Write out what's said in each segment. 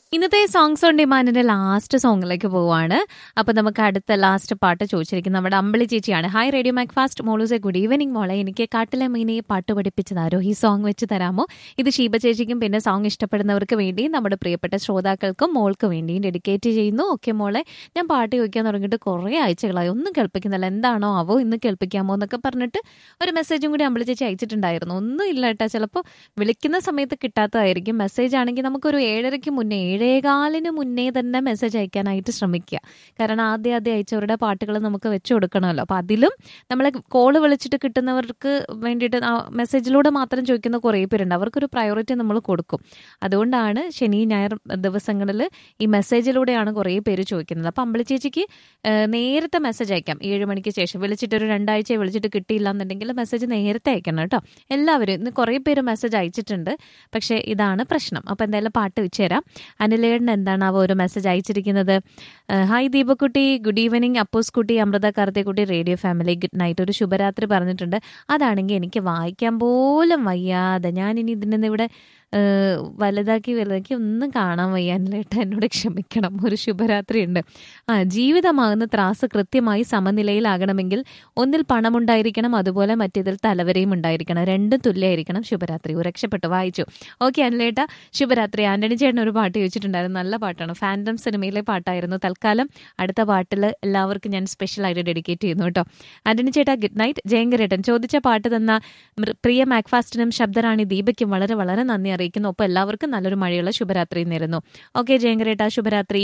ഇന്നത്തെ songs on ഡിമാൻഡിന്റെ last സോങ്ങിലേക്ക് പോവാണ് അപ്പൊ നമുക്ക് അടുത്ത ലാസ്റ്റ് പാട്ട് ചോദിച്ചിരിക്കുന്നത് നമ്മുടെ അമ്പിളി ചേച്ചിയാണ് ഹായ് റേഡിയോ മാക് ഫാസ്റ്റ് മോളൂസെ ഗുഡ് ഈവനിങ് മോളെ എനിക്ക് കാട്ടിലെ മീനയെ പാട്ട് പഠിപ്പിച്ചതാരോ ഈ സോങ് വെച്ച് തരാമോ ഇത് ഷീബ ചേച്ചിക്കും പിന്നെ സോങ് ഇഷ്ടപ്പെടുന്നവർക്ക് വേണ്ടിയും നമ്മുടെ പ്രിയപ്പെട്ട ശ്രോതാക്കൾക്കും മോൾക്ക് വേണ്ടിയും ഡെഡിക്കേറ്റ് ചെയ്യുന്നു ഓക്കെ മോളെ ഞാൻ പാട്ട് ചോദിക്കാൻ തുടങ്ങിയിട്ട് കുറേ ആഴ്ചകളായി ഒന്നും കേൾപ്പിക്കുന്നില്ല എന്താണോ ആവോ ഇന്ന് കേൾപ്പിക്കാമോ എന്നൊക്കെ പറഞ്ഞിട്ട് ഒരു മെസ്സേജും കൂടി അമ്പിളി ചേച്ചി അയച്ചിട്ടുണ്ടായിരുന്നു ഒന്നും ഇല്ല കേട്ടോ ചിലപ്പോൾ വിളിക്കുന്ന സമയത്ത് കിട്ടാത്തതായിരിക്കും മെസ്സേജ് ആണെങ്കിൽ നമുക്കൊരു ഏഴരയ്ക്ക് മുന്നേ ഏഴേകാലിന് മുന്നേ തന്നെ മെസ്സേജ് അയക്കാനായിട്ട് ശ്രമിക്കുക കാരണം ആദ്യം ആദ്യം അയച്ചവരുടെ പാട്ടുകൾ നമുക്ക് വെച്ചു കൊടുക്കണമല്ലോ അപ്പോൾ അതിലും നമ്മളെ കോള് വിളിച്ചിട്ട് കിട്ടുന്നവർക്ക് വേണ്ടിയിട്ട് ആ മെസ്സേജിലൂടെ മാത്രം ചോദിക്കുന്ന കുറേ പേരുണ്ട് അവർക്കൊരു പ്രയോറിറ്റി നമ്മൾ കൊടുക്കും അതുകൊണ്ടാണ് ശനി ഞായർ ദിവസങ്ങളിൽ ഈ മെസ്സേജിലൂടെയാണ് കുറേ പേര് ചോദിക്കുന്നത് അപ്പോൾ അമ്പളി ചേച്ചിക്ക് ഏഹ്, നേരത്തെ മെസ്സേജ് അയക്കാം ഏഴ് മണിക്ക് ശേഷം വിളിച്ചിട്ട് ഒരു രണ്ടാഴ്ച വിളിച്ചിട്ട് കിട്ടിയില്ല എന്നുണ്ടെങ്കിൽ മെസ്സേജ് നേരത്തെ അയക്കണം കേട്ടോ എല്ലാവരും ഇന്ന് കുറേ പേര് മെസ്സേജ് അയച്ചിട്ടുണ്ട് പക്ഷേ ഇതാണ് പ്രശ്നം അപ്പോൾ എന്തായാലും പാട്ട് വെച്ച് തരാം അനിലേടൻ എന്താണ് അവ ഒരു മെസ്സേജ് അയച്ചിരിക്കുന്നത് ഏഹ്, ഹായ് ദീപക്കുട്ടി ഗുഡ് ഈവനിങ് അപ്പൂസ് കുട്ടി അമൃത കാർത്തിക്കുട്ടി റേഡിയോ ഫാമിലി ഗുഡ് നൈറ്റ് ഒരു ശുഭരാത്രി പറഞ്ഞിട്ടുണ്ട് അതാണെങ്കിൽ എനിക്ക് വായിക്കാൻ പോലും വയ്യാതെ ഞാനിനി ഇതിൽ ഇവിടെ ഏഹ്, വലുതാക്കി വലുതാക്കി ഒന്നും കാണാൻ വയ്യാനിലേട്ട് എന്നോട് ക്ഷമിക്കണം ഒരു ശുഭരാത്രി ഉണ്ട് ആ ജീവിതമാകുന്ന ത്രാസ് കൃത്യമായി സമനിലയിലാകണമെങ്കിൽ ഒന്നിൽ പണമുണ്ടായിരിക്കണം അതുപോലെ മറ്റേതിൽ തലവരെയും ഉണ്ടായിരിക്കണം രണ്ടും തുല്യമായിരിക്കണം ശുഭരാത്രി ഓ, രക്ഷപ്പെട്ടു വായിച്ചു ഓക്കെ അനിലേട്ട ശുഭരാത്രി ആന്റണി ചേട്ടൻ ഒരു പാട്ട് ചോദിച്ചിട്ടുണ്ടായിരുന്നു നല്ല പാട്ടാണ് ഫാൻഡം സിനിമയിലെ പാട്ടായിരുന്നു തൽക്കാലം അടുത്ത പാട്ടിൽ എല്ലാവർക്കും ഞാൻ സ്പെഷ്യൽ ആയിട്ട് ഡെഡിക്കേറ്റ് ചെയ്യുന്നു കേട്ടോ ആന്റണി ചേട്ടാ ഗുഡ് നൈറ്റ് ജയങ്കരേട്ടൻ ചോദിച്ച പാട്ട് തന്ന മൃ- പ്രിയ മാക്ഫാസ്റ്റിനും ശബ്ദറാണി ദീപയ്ക്കും വളരെ വളരെ നന്ദി അറിയിക്കുന്നു ഒപ്പം എല്ലാവർക്കും നല്ലൊരു മഴയുള്ള ശുഭരാത്രി നേരുന്നു ഓക്കെ ജയങ്കരേട്ട ശുഭരാത്രി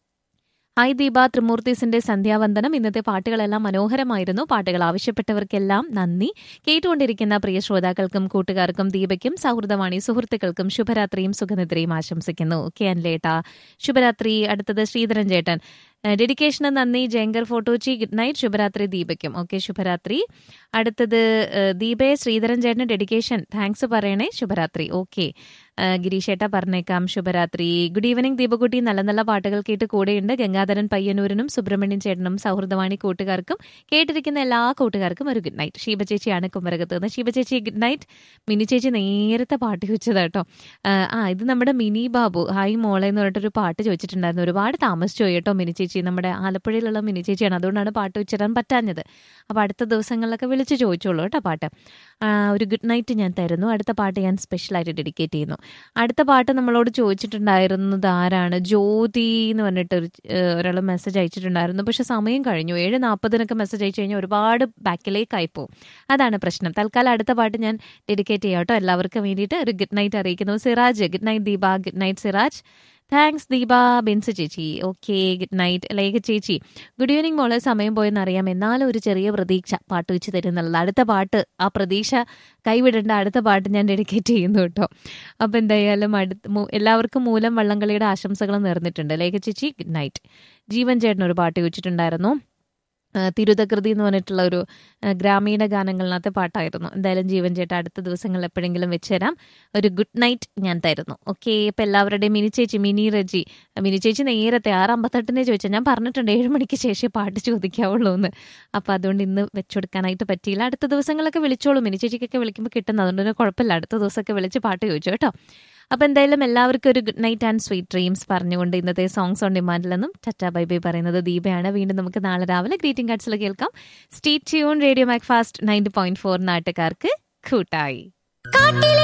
ഹായ് ദീപ ത്രിമൂർത്തീസിന്റെ സന്ധ്യാവന്ദനം ഇന്നത്തെ പാട്ടുകളെല്ലാം മനോഹരമായിരുന്നു പാട്ടുകൾ ആവശ്യപ്പെട്ടവർക്കെല്ലാം നന്ദി കേട്ടുകൊണ്ടിരിക്കുന്ന പ്രിയ ശ്രോതാക്കൾക്കും കൂട്ടുകാർക്കും ദീപയ്ക്കും സൗഹൃദവാണി സുഹൃത്തുക്കൾക്കും ശുഭരാത്രിയും സുഖനിദ്രയും ആശംസിക്കുന്നു ഓക്കെ അൻലേട്ടാ ശുഭരാത്രി അടുത്തത് ശ്രീധരൻ ചേട്ടൻ ഏഹ് ഡെഡിക്കേഷന് നന്ദി ജയങ്കർ ഫോട്ടോച്ചി ഗുഡ് നൈറ്റ് ശുഭരാത്രി ദീപയ്ക്കും ഓക്കെ ശുഭരാത്രി അടുത്തത് ഏഹ് ദീപയെ ശ്രീധരൻ ചേട്ടന് ഡെഡിക്കേഷൻ താങ്ക്സ് പറയണേ ശുഭരാത്രി ഓക്കെ ഗിരീഷേട്ട പറഞ്ഞേക്കാം ശുഭരാത്രി ഗുഡ് ഈവനിങ് ദീപകുട്ടി നല്ല നല്ല പാട്ടുകൾ കേട്ട് കൂടെയുണ്ട് ഗംഗാധരൻ പയ്യന്നൂരിനും സുബ്രഹ്മണ്യൻ ചേട്ടനും സൗഹൃദവാണി കൂട്ടുകാർക്കും കേട്ടിരിക്കുന്ന എല്ലാ കൂട്ടുകാർക്കും ഒരു ഗുഡ് നൈറ്റ് ശീബ ചേച്ചിയാണ് കുമരകത്ത് നിന്ന് ശീബ ചേച്ചി ഗുഡ് നൈറ്റ് മിനി ചേച്ചി നേരത്തെ പാട്ട് ചോദിച്ചതാട്ടോ ആ ഇത് നമ്മുടെ മിനി ബാബു ഹായ് മോളെ എന്ന് പറഞ്ഞിട്ടൊരു പാട്ട് ചോദിച്ചിട്ടുണ്ടായിരുന്നു ഒരുപാട് താമസിച്ചു പോയി കേട്ടോ മിനി ചേച്ചി നമ്മുടെ ആലപ്പുഴയിലുള്ള മിനി ചേച്ചിയാണ് അതുകൊണ്ടാണ് പാട്ട് ഉച്ചരാൻ പറ്റാഞ്ഞത് അപ്പോൾ അടുത്ത ദിവസങ്ങളിലൊക്കെ വിളിച്ച് ചോദിച്ചോളൂ കേട്ടോ പാട്ട് ആ, ഒരു ഗുഡ് നൈറ്റ് ഞാൻ തരുന്നു അടുത്ത പാട്ട് ഞാൻ സ്പെഷ്യലായിട്ട് ഡെഡിക്കേറ്റ് ചെയ്യുന്നു അടുത്ത പാട്ട് നമ്മളോട് ചോദിച്ചിട്ടുണ്ടായിരുന്നത് ആരാണ് ജ്യോതി എന്ന് പറഞ്ഞിട്ട് ഒരു ഒരാൾ മെസ്സേജ് അയച്ചിട്ടുണ്ടായിരുന്നു പക്ഷെ സമയം കഴിഞ്ഞു ഏഴ് നാൽപ്പതിനൊക്കെ മെസ്സേജ് അയച്ചു കഴിഞ്ഞാൽ ഒരുപാട് ബാക്കിലേക്കായി പോകും അതാണ് പ്രശ്നം തൽക്കാലം അടുത്ത പാട്ട് ഞാൻ ഡെഡിക്കേറ്റ് ചെയ്യാം കേട്ടോ എല്ലാവർക്കും വേണ്ടിയിട്ട് ഒരു ഗുഡ് നൈറ്റ് അറിയിക്കുന്നു Siraj good night Deepa good night Siraj thanks Deepa ബെൻസ് ചേച്ചി ഓക്കെ ഗുഡ് നൈറ്റ് ലേഖ ചേച്ചി ഗുഡ് ഈവനിങ് മോളെ സമയം പോയെന്ന് അറിയാം എന്നാലും ഒരു ചെറിയ പ്രതീക്ഷ പാട്ട് വെച്ച് തരുന്നുള്ളത് അടുത്ത പാട്ട് ആ പ്രതീക്ഷ കൈവിടേണ്ട അടുത്ത പാട്ട് ഞാൻ ഡെഡിക്കേറ്റ് ചെയ്യുന്നു കേട്ടോ അപ്പം എന്തായാലും അടുത്ത മു- എല്ലാവർക്കും മൂലം വള്ളംകളിയുടെ ആശംസകൾ നേർന്നിട്ടുണ്ട് ലേഖ ചേച്ചി ഗുഡ് നൈറ്റ് ജീവൻ ചേട്ടൻ ഒരു പാട്ട് ചോദിച്ചിട്ടുണ്ടായിരുന്നു ആ, തിരുതകൃതി എന്ന് പറഞ്ഞിട്ടുള്ള ഒരു ആ, ഗ്രാമീണ ഗാനങ്ങളിനകത്തെ പാട്ടായിരുന്നു എന്തായാലും ജീവൻ ചേട്ടൻ അടുത്ത ദിവസങ്ങളിൽ എപ്പോഴെങ്കിലും വെച്ച് തരാം ഒരു ഗുഡ് നൈറ്റ് ഞാൻ തരുന്നു ഓക്കെ ഇപ്പം എല്ലാവരുടെയും മിനി ചേച്ചി മിനി റജി മിനി ചേച്ചി നേരത്തെ ആറ് അമ്പത്തെട്ടിനെ ചോദിച്ചാൽ ഞാൻ പറഞ്ഞിട്ടുണ്ട് ഏഴ് മണിക്ക് ശേഷം പാട്ട് ചോദിക്കാവുള്ളൂ എന്ന് അപ്പം അതുകൊണ്ട് ഇന്ന് വെച്ചുകൊടുക്കാനായിട്ട് പറ്റിയില്ല അടുത്ത ദിവസങ്ങളൊക്കെ വിളിച്ചോളൂ മിനി ചേച്ചിക്കൊക്കെ വിളിക്കുമ്പോൾ കിട്ടുന്നത് അതുകൊണ്ട് തന്നെ കുഴപ്പമില്ല അടുത്ത ദിവസമൊക്കെ വിളിച്ച് പാട്ട് ചോദിച്ചു കേട്ടോ അപ്പം എന്തായാലും എല്ലാവർക്കും ഒരു good night and sweet dreams പറഞ്ഞുകൊണ്ട് ഇന്നത്തെ സോങ്സ് ഓൺ ഡിമാൻഡിൽ നിന്നും ടറ്റ ബൈ ബൈ പറയുന്നത് ദീപയാണ് വീണ്ടും നമുക്ക് നാളെ രാവിലെ ഗ്രീറ്റിംഗ് കാർഡ്സിൽ കേൾക്കാം stay tuned radio Mac Fast ninety point four നാട്ടുകാർക്ക് കൂട്ടായി കാട്ടിലെ